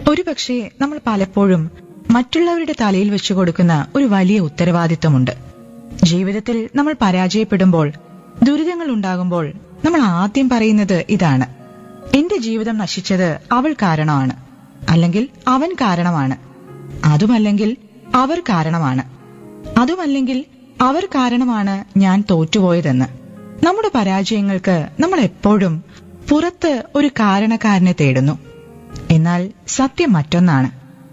ഒരുപക്ഷെ നമ്മൾ പലപ്പോഴും മറ്റുള്ളവരുടെ തലയിൽ വെച്ചു കൊടുക്കുന്ന ഒരു വലിയ ഉത്തരവാദിത്വമുണ്ട് ജീവിതത്തിൽ നമ്മൾ പരാജയപ്പെടുമ്പോൾ ദുരിതങ്ങൾ ഉണ്ടാകുമ്പോൾ നമ്മൾ ആദ്യം പറയുന്നത് ഇതാണ് എന്റെ ജീവിതം നശിച്ചത് അവൾ കാരണമാണ് അല്ലെങ്കിൽ അവൻ കാരണമാണ് അതുമല്ലെങ്കിൽ അവർ കാരണമാണ് അതുമല്ലെങ്കിൽ അവർ കാരണമാണ് ഞാൻ തോറ്റുപോയതെന്ന് നമ്മുടെ പരാജയങ്ങൾക്ക് നമ്മൾ എപ്പോഴും പുറത്ത് ഒരു കാരണക്കാരനെ തേടുന്നു എന്നാൽ സത്യം മറ്റൊന്നാണ്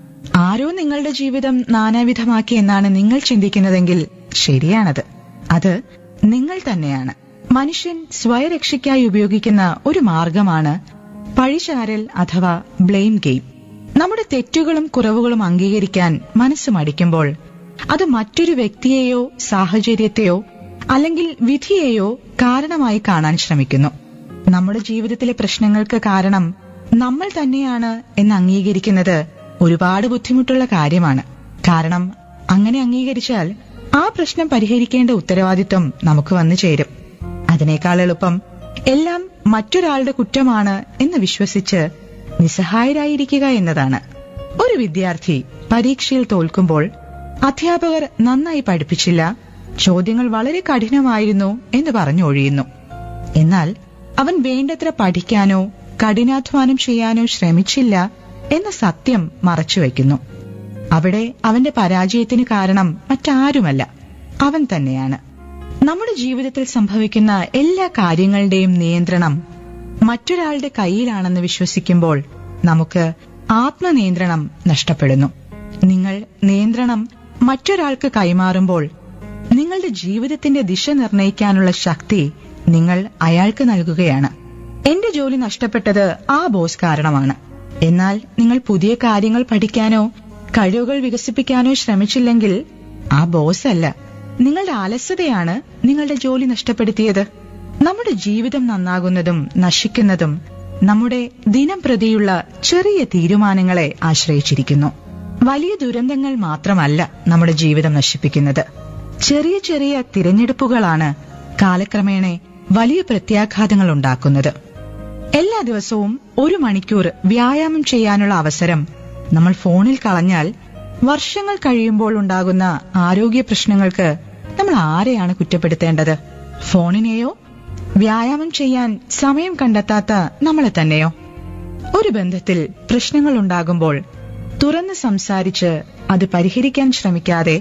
ആരോ നിങ്ങളുടെ ജീവിതം നാനാവിധമാക്കി എന്നാണ് നിങ്ങൾ ചിന്തിക്കുന്നതെങ്കിൽ ശരിയാണത് അത് നിങ്ങൾ തന്നെയാണ് മനുഷ്യൻ സ്വയരക്ഷയ്ക്കായി ഉപയോഗിക്കുന്ന ഒരു മാർഗമാണ് പഴിചാരൽ അഥവാ ബ്ലെയിം ഗെയിം നമ്മുടെ തെറ്റുകളും കുറവുകളും അംഗീകരിക്കാൻ മനസ്സ് മടിക്കുമ്പോൾ അത് മറ്റൊരു വ്യക്തിയെയോ സാഹചര്യത്തെയോ അല്ലെങ്കിൽ വിധിയെയോ കാരണമായി കാണാൻ ശ്രമിക്കുന്നു നമ്മുടെ ജീവിതത്തിലെ പ്രശ്നങ്ങൾക്ക് കാരണം നമ്മൾ തന്നെയാണ് എന്ന് അംഗീകരിക്കുന്നത് ഒരുപാട് ബുദ്ധിമുട്ടുള്ള കാര്യമാണ് കാരണം അങ്ങനെ അംഗീകരിച്ചാൽ ആ പ്രശ്നം പരിഹരിക്കേണ്ട ഉത്തരവാദിത്വം നമുക്ക് വന്നു ചേരും അതിനേക്കാൾ എളുപ്പം എല്ലാം മറ്റൊരാളുടെ കുറ്റമാണ് എന്ന് വിശ്വസിച്ച് നിസ്സഹായരായിരിക്കുക എന്നതാണ് ഒരു വിദ്യാർത്ഥി പരീക്ഷയിൽ തോൽക്കുമ്പോൾ അധ്യാപകർ നന്നായി പഠിപ്പിച്ചില്ല ചോദ്യങ്ങൾ വളരെ കഠിനമായിരുന്നു എന്ന് പറഞ്ഞു ഒഴിയുന്നു എന്നാൽ അവൻ വേണ്ടത്ര പഠിക്കാനോ കഠിനാധ്വാനം ചെയ്യാനോ ശ്രമിച്ചില്ല എന്ന സത്യം മറച്ചുവെക്കുന്നു അവിടെ അവന്റെ പരാജയത്തിന് കാരണം മറ്റാരുമല്ല അവൻ തന്നെയാണ് നമ്മുടെ ജീവിതത്തിൽ സംഭവിക്കുന്ന എല്ലാ കാര്യങ്ങളുടെയും നിയന്ത്രണം മറ്റൊരാളുടെ കയ്യിലാണെന്ന് വിശ്വസിക്കുമ്പോൾ നമുക്ക് ആത്മനിയന്ത്രണം നഷ്ടപ്പെടുന്നു നിങ്ങൾ നിയന്ത്രണം മറ്റൊരാൾക്ക് കൈമാറുമ്പോൾ നിങ്ങളുടെ ജീവിതത്തിന്റെ ദിശ നിർണയിക്കാനുള്ള ശക്തി നിങ്ങൾ അയാൾക്ക് നൽകുകയാണ് എന്റെ ജോലി നഷ്ടപ്പെട്ടത് ആ ബോസ് കാരണമാണ് എന്നാൽ നിങ്ങൾ പുതിയ കാര്യങ്ങൾ പഠിക്കാനോ കഴിവുകൾ വികസിപ്പിക്കാനോ ശ്രമിച്ചില്ലെങ്കിൽ ആ ബോസ് അല്ല നിങ്ങളുടെ അലസതയാണ് നിങ്ങളുടെ ജോലി നഷ്ടപ്പെടുത്തിയത് നമ്മുടെ ജീവിതം നന്നാകുന്നതും നശിക്കുന്നതും നമ്മുടെ ദിനം പ്രതിയുള്ള ചെറിയ തീരുമാനങ്ങളെ ആശ്രയിച്ചിരിക്കുന്നു വലിയ ദുരന്തങ്ങൾ മാത്രമല്ല നമ്മുടെ ജീവിതം നശിപ്പിക്കുന്നത് ചെറിയ ചെറിയ തിരഞ്ഞെടുപ്പുകളാണ് കാലക്രമേണ വലിയ പ്രത്യാഘാതങ്ങൾ ഉണ്ടാക്കുന്നത് എല്ലാ ദിവസവും ഒരു മണിക്കൂർ വ്യായാമം ചെയ്യാനുള്ള അവസരം നമ്മൾ ഫോണിൽ കളഞ്ഞാൽ വർഷങ്ങൾ കഴിയുമ്പോൾ ഉണ്ടാകുന്ന ആരോഗ്യ പ്രശ്നങ്ങൾക്ക് നമ്മൾ ആരെയാണ് കുറ്റപ്പെടുത്തേണ്ടത് ഫോണിനെയോ വ്യായാമം ചെയ്യാൻ സമയം കണ്ടെത്താത്ത നമ്മളെ തന്നെയോ ഒരു ബന്ധത്തിൽ പ്രശ്നങ്ങൾ ഉണ്ടാകുമ്പോൾ തുറന്ന് സംസാരിച്ച് അത് പരിഹരിക്കാൻ ശ്രമിക്കാതെ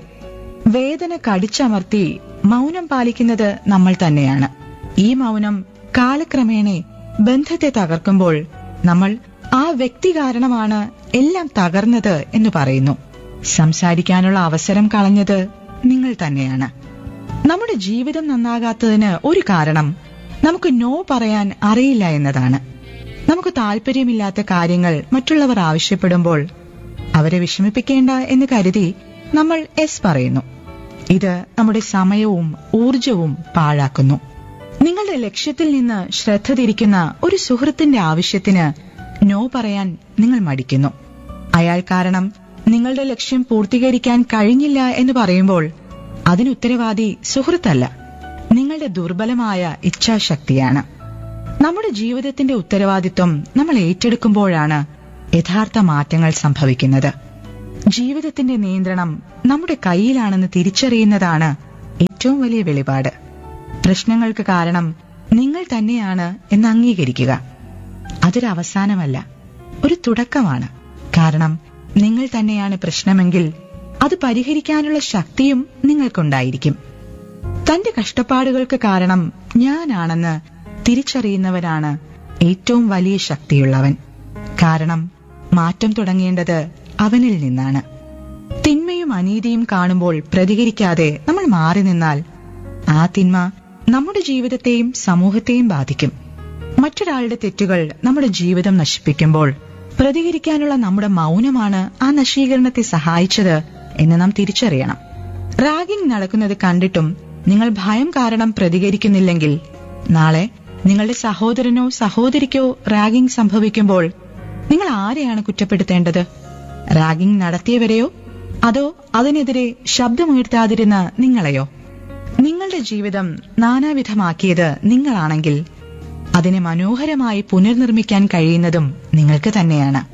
വേദന കടിച്ചമർത്തി മൗനം പാലിക്കുന്നത് നമ്മൾ തന്നെയാണ് ഈ മൗനം കാലക്രമേണ ബന്ധത്തെ തകർക്കുമ്പോൾ നമ്മൾ ആ വ്യക്തി കാരണമാണ് എല്ലാം തകർന്നത് എന്ന് പറയുന്നു സംസാരിക്കാനുള്ള അവസരം കളഞ്ഞത് നിങ്ങൾ തന്നെയാണ് നമ്മുടെ ജീവിതം നന്നാകാത്തതിന് ഒരു കാരണം നമുക്ക് നോ പറയാൻ അറിയില്ല എന്നതാണ് നമുക്ക് താല്പര്യമില്ലാത്ത കാര്യങ്ങൾ മറ്റുള്ളവർ ആവശ്യപ്പെടുമ്പോൾ അവരെ വിഷമിപ്പിക്കേണ്ട എന്ന് കരുതി നമ്മൾ എസ് പറയുന്നു ഇത് നമ്മുടെ സമയവും ഊർജവും പാഴാക്കുന്നു നിങ്ങളുടെ ലക്ഷ്യത്തിൽ നിന്ന് ശ്രദ്ധ തിരിക്കുന്ന ഒരു സുഹൃത്തിന്റെ ആവശ്യത്തിന് നോ പറയാൻ നിങ്ങൾ മടിക്കുന്നു അയാൾ കാരണം നിങ്ങളുടെ ലക്ഷ്യം പൂർത്തീകരിക്കാൻ കഴിഞ്ഞില്ല എന്ന് പറയുമ്പോൾ അതിന് ഉത്തരവാദി സുഹൃത്തല്ല നിങ്ങളുടെ ദുർബലമായ ഇച്ഛാശക്തിയാണ് നമ്മുടെ ജീവിതത്തിന്റെ ഉത്തരവാദിത്വം നമ്മൾ ഏറ്റെടുക്കുമ്പോഴാണ് യഥാർത്ഥ മാറ്റങ്ങൾ സംഭവിക്കുന്നത് ജീവിതത്തിന്റെ നിയന്ത്രണം നമ്മുടെ കയ്യിലാണെന്ന് തിരിച്ചറിയുന്നതാണ് ഏറ്റവും വലിയ വെളിപാട് പ്രശ്നങ്ങൾക്ക് കാരണം നിങ്ങൾ തന്നെയാണ് എന്ന് അംഗീകരിക്കുക അതൊരു അവസാനമല്ല ഒരു തുടക്കമാണ് കാരണം നിങ്ങൾ തന്നെയാണ് പ്രശ്നമെങ്കിൽ അത് പരിഹരിക്കാനുള്ള ശക്തിയും നിങ്ങൾക്കുണ്ടായിരിക്കും തന്റെ കഷ്ടപ്പാടുകൾക്ക് കാരണം ഞാനാണെന്ന് തിരിച്ചറിയുന്നവനാണ് ഏറ്റവും വലിയ ശക്തിയുള്ളവൻ കാരണം മാറ്റം തുടങ്ങേണ്ടത് അവനിൽ നിന്നാണ് തിന്മയും അനീതിയും കാണുമ്പോൾ പ്രതികരിക്കാതെ നമ്മൾ മാറി നിന്നാൽ ആ തിന്മ നമ്മുടെ ജീവിതത്തെയും സമൂഹത്തെയും ബാധിക്കും മറ്റൊരാളുടെ തെറ്റുകൾ നമ്മുടെ ജീവിതം നശിപ്പിക്കുമ്പോൾ പ്രതികരിക്കാനുള്ള നമ്മുടെ മൗനമാണ് ആ നശീകരണത്തെ സഹായിച്ചത് എന്ന് നാം തിരിച്ചറിയണം റാഗിംഗ് നടക്കുന്നത് കണ്ടിട്ടും നിങ്ങൾ ഭയം കാരണം പ്രതികരിക്കുന്നില്ലെങ്കിൽ നാളെ നിങ്ങളുടെ സഹോദരനോ സഹോദരിക്കോ റാഗിംഗ് സംഭവിക്കുമ്പോൾ നിങ്ങൾ ആരെയാണ് കുറ്റപ്പെടുത്തേണ്ടത് റാഗിംഗ് നടത്തിയവരെയോ അതോ അതിനെതിരെ ശബ്ദമുയർത്താതിരുന്ന നിങ്ങളെയോ നിങ്ങളുടെ ജീവിതം നാനാവിധമാക്കിയത് നിങ്ങളാണെങ്കിൽ അതിനെ മനോഹരമായി പുനർനിർമ്മിക്കാൻ കഴിയുന്നതും നിങ്ങൾക്ക് തന്നെയാണ്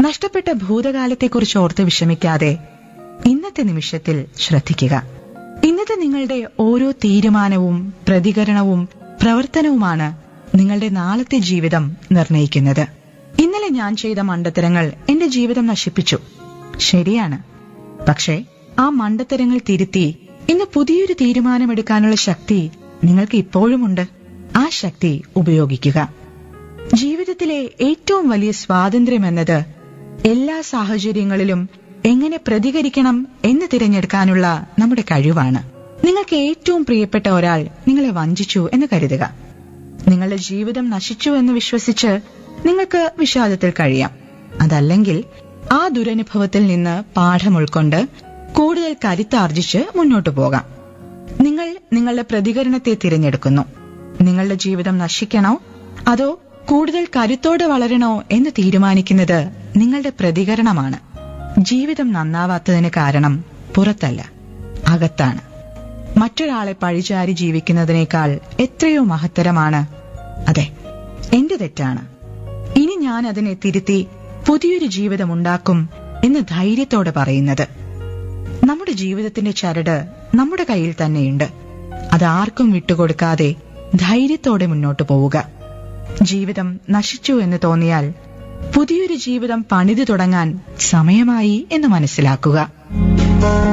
നഷ്ടപ്പെട്ട ഭൂതകാലത്തെക്കുറിച്ച് ഓർത്ത് വിഷമിക്കാതെ ഇന്നത്തെ നിമിഷത്തിൽ ശ്രദ്ധിക്കുക ഇന്നത്തെ നിങ്ങളുടെ ഓരോ തീരുമാനവും പ്രതികരണവും പ്രവർത്തനവുമാണ് നിങ്ങളുടെ നാളത്തെ ജീവിതം നിർണയിക്കുന്നത് ഇന്നലെ ഞാൻ ചെയ്ത മണ്ടത്തരങ്ങൾ എന്റെ ജീവിതം നശിപ്പിച്ചു ശരിയാണ് പക്ഷേ ആ മണ്ടത്തരങ്ങൾ തിരുത്തി ഇന്ന് പുതിയൊരു തീരുമാനമെടുക്കാനുള്ള ശക്തി നിങ്ങൾക്ക് ഇപ്പോഴുമുണ്ട് ആ ശക്തി ഉപയോഗിക്കുക ജീവിതത്തിലെ ഏറ്റവും വലിയ സ്വാതന്ത്ര്യം എന്നത് എല്ലാ സാഹചര്യങ്ങളിലും എങ്ങനെ പ്രതികരിക്കണം എന്ന് തിരഞ്ഞെടുക്കാനുള്ള നമ്മുടെ കഴിവാണ് നിങ്ങൾക്ക് ഏറ്റവും പ്രിയപ്പെട്ട ഒരാൾ നിങ്ങളെ വഞ്ചിച്ചു എന്ന് കരുതുക നിങ്ങളുടെ ജീവിതം നശിച്ചു എന്ന് വിശ്വസിച്ച് നിങ്ങൾക്ക് വിഷാദത്തിൽ കഴിയാം അതല്ലെങ്കിൽ ആ ദുരനുഭവത്തിൽ നിന്ന് പാഠം ഉൾക്കൊണ്ട് കൂടുതൽ കരുത്താർജിച്ച് മുന്നോട്ടു പോകാം നിങ്ങൾ നിങ്ങളുടെ പ്രതികരണത്തെ തിരഞ്ഞെടുക്കുന്നു നിങ്ങളുടെ ജീവിതം നശിക്കണോ അതോ കൂടുതൽ കരുത്തോടെ വളരണോ എന്ന് തീരുമാനിക്കുന്നത് നിങ്ങളുടെ പ്രതികരണമാണ് ജീവിതം നന്നാവാത്തതിന് കാരണം പുറത്തല്ല അകത്താണ് മറ്റൊരാളെ പഴിചാരി ജീവിക്കുന്നതിനേക്കാൾ എത്രയോ മഹത്തരമാണ് അതെ എന്റെ തെറ്റാണ് ഇനി ഞാൻ അതിനെ തിരുത്തി പുതിയൊരു ജീവിതം ഉണ്ടാക്കും എന്ന് ധൈര്യത്തോടെ പറയുന്നത് നമ്മുടെ ജീവിതത്തിന്റെ ചരട് നമ്മുടെ കയ്യിൽ തന്നെയുണ്ട് അതാർക്കും വിട്ടുകൊടുക്കാതെ ധൈര്യത്തോടെ മുന്നോട്ടു പോവുക ജീവിതം നശിച്ചു എന്ന് തോന്നിയാൽ പുതിയൊരു ജീവിതം പണിതു തുടങ്ങാൻ സമയമായി എന്ന് മനസ്സിലാക്കുക